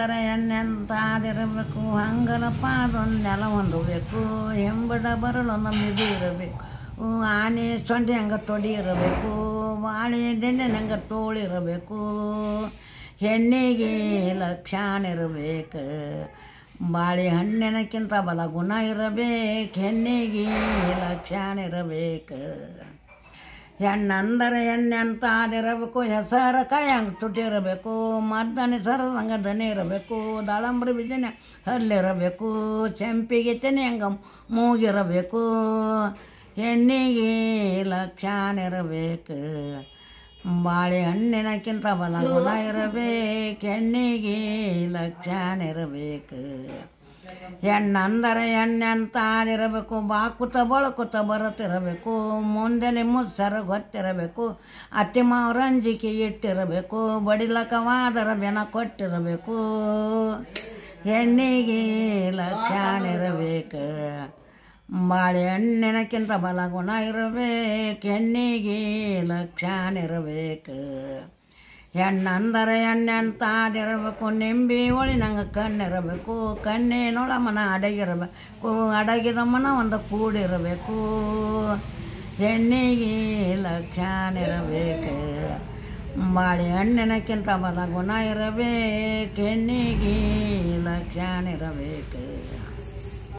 ಎಣ್ಣೆಂತಾದಿರಬೇಕು ಹಂಗಲಪ್ಪ ಅದೊಂದು ನೆಲ ಒಂದು ಬೇಕು ಹೆಂಬಡ ಬರಲೊಂದು ಮಿದು ಇರಬೇಕು ಆನೆ ಸೊಂಡಿ ಹಂಗೆ ತೊಡಿ ಇರಬೇಕು ಬಾಳೆ ಡೆಣ್ಣೆ ಹಂಗೆ ತೋಳಿರಬೇಕು ಹೆಣ್ಣಿಗೆ ಲಕ್ಷಾನ ಇರಬೇಕು ಬಾಳೆ ಹಣ್ಣಿನಕ್ಕಿಂತ ಬಲ ಗುಣ ಇರಬೇಕು ಹೆಣ್ಣಿಗೆ ಲಕ್ಷಾನ ಇರಬೇಕು ಹೆಣ್ಣಂದರೆ ಎಣ್ಣೆ ಅಂತ ಅದಿರಬೇಕು ಹೆಸರ ಕೈ ಹಂಗೆ ತುಟ್ಟಿರಬೇಕು ಮದ್ದನೆ ಸರದಂಗೆ ದನಿ ಇರಬೇಕು ದಾಳಂಬ್ರಿ ಬಿಜನೆ ಹಲ್ಲಿರಬೇಕು ಚೆಂಪಿಗೆ ತೆನೆ ಹಂಗೆ ಮೂಗಿರಬೇಕು ಹೆಣ್ಣಿಗೆ ಲಕ್ಷಾನ ಇರಬೇಕು ಬಾಳೆಹಣ್ಣಿನಕ್ಕಿಂತ ಬಲ ಗುಣ ಇರಬೇಕು ಹೆಣ್ಣಿಗೆ ಲಕ್ಷಾನ ಇರಬೇಕು ಹೆಣ್ಣಂದರೆ ಎಣ್ಣೆ ಅಂತ ಇರಬೇಕು ಬಾಕುತ ಬಳಕುತ ಬರುತ್ತಿರಬೇಕು ಮುಂದೆನೆ ಮುತ್ಸರ ಗೊತ್ತಿರಬೇಕು ಅತ್ತಿ ಮಾವ್ರ ಅಂಜಿಕೆ ಇಟ್ಟಿರಬೇಕು ಬಡಿಲಕವಾದರ ಬೆನ ಕೊಟ್ಟಿರಬೇಕು ಹೆಣ್ಣಿಗೆ ಲಕ್ಷಾನಿರಬೇಕು ಬಾಳೆಹಣ್ಣಿನಕ್ಕಿಂತ ಬಲ ಗುಣ ಇರಬೇಕು ಹೆಣ್ಣಿಗೆ ಲಕ್ಷಾನಿರಬೇಕು ಹೆಣ್ಣಂದರೆ ಎಣ್ಣೆ ಅಂತ ಅದಿರಬೇಕು ನಿಂಬಿ ಒಳಿನಂಗೆ ಕಣ್ಣಿರಬೇಕು ಕಣ್ಣಿನೊಳಮನ ಅಡಗಿರಬೇಕು ಅಡಗಿದ ಮನ ಒಂದು ಕೂಡಿರಬೇಕು ಹೆಣ್ಣಿಗೆ ಲಕ್ಷಾನಿರಬೇಕು ಬಾಳೆಹಣ್ಣಿನಕ್ಕಿಂತ ಬಲ ಗುಣ ಇರಬೇಕು ಹೆಣ್ಣಿಗೆ ಲಕ್ಷಾನಿರಬೇಕು